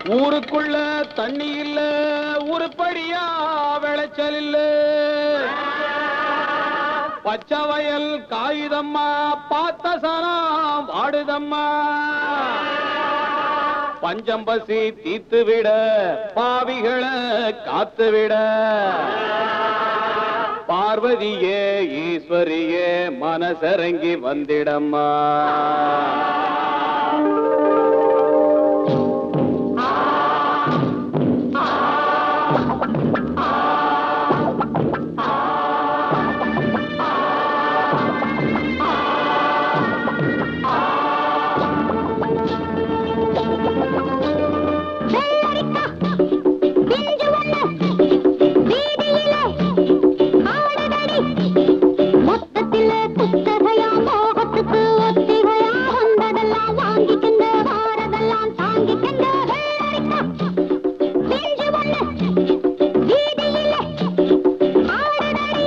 ஊருக்குள்ள தண்ணி இல்ல உருப்படியா விளைச்சல் இல்ல பச்சை வயல் காயுதம்மா பார்த்த சனம் வாடுதம்மா பஞ்சம் பசி தீத்து விட பாவிகளை காத்து விட பார்வதியே ஈஸ்வரியே மனசரங்கி வந்திடம்மா வெள்ளரிக்கா, பிஞ்சு ஒண்ணு, வீதியிலே ஆடுதடி. மொத்தத்திலே குத்தகையா, மோகத்துக்கு ஒத்திகையா, வந்ததெல்லாம் வாங்கிக்கிங்க, வாரதெல்லாம் தாங்கிக்கிங்க. வெள்ளரிக்கா, பிஞ்சு ஒண்ணு, வீதியிலே ஆடுதடி.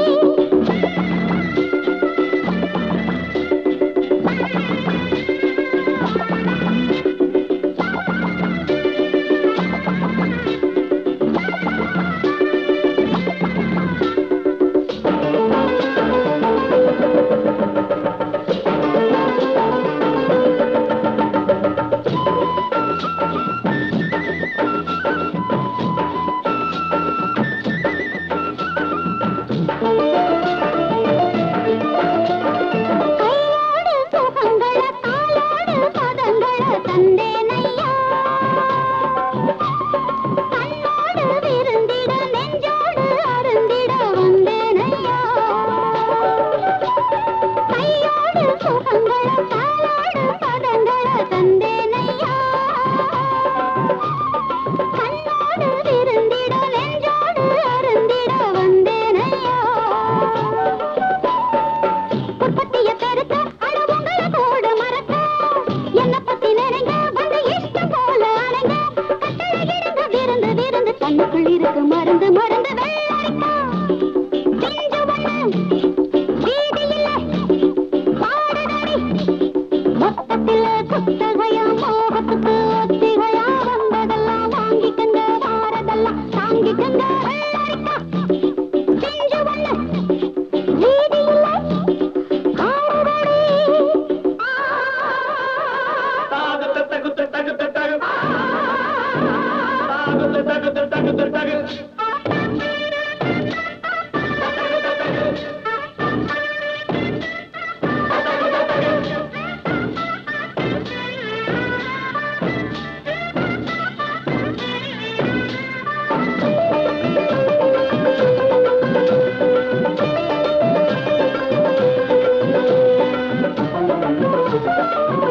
கையோடு சுகங்கள காலோடு பதங்கள தந்தேனையா கண்ணோடு விருந்திட நெஞ்சோடு அருந்திட வந்தேனையா கையோடு சுகங்கள காலோடு பதங்கள தந்தேனையா கண்ணோடு விருந்திட நெஞ்சோடு அருந்திட வந்தேனையா உற்பத்திய பெருக்க அட உங்கள கூட மறக்க என்ன பத்தி நினைங்க வந்து இஷ்டம் போல அணைங்க கட்டளை இடுங்க விருந்து விருந்து கண்ணுக்குள் இருக்கு மருந்து மருந்து வெள்ளரிக்கா பிஞ்சு ஒண்ணு வீதியில பாடுதடி மொத்தத்தில குத்தகையா மோகத்துக்கு ஒத்திகையா வந்ததெல்லாம் வாங்கிக்கங்க வாரதெல்லாம் தாங்கிக்கங்க வெள்ளரிக்கா பிஞ்சு ஒண்ணு வீதியில ஆ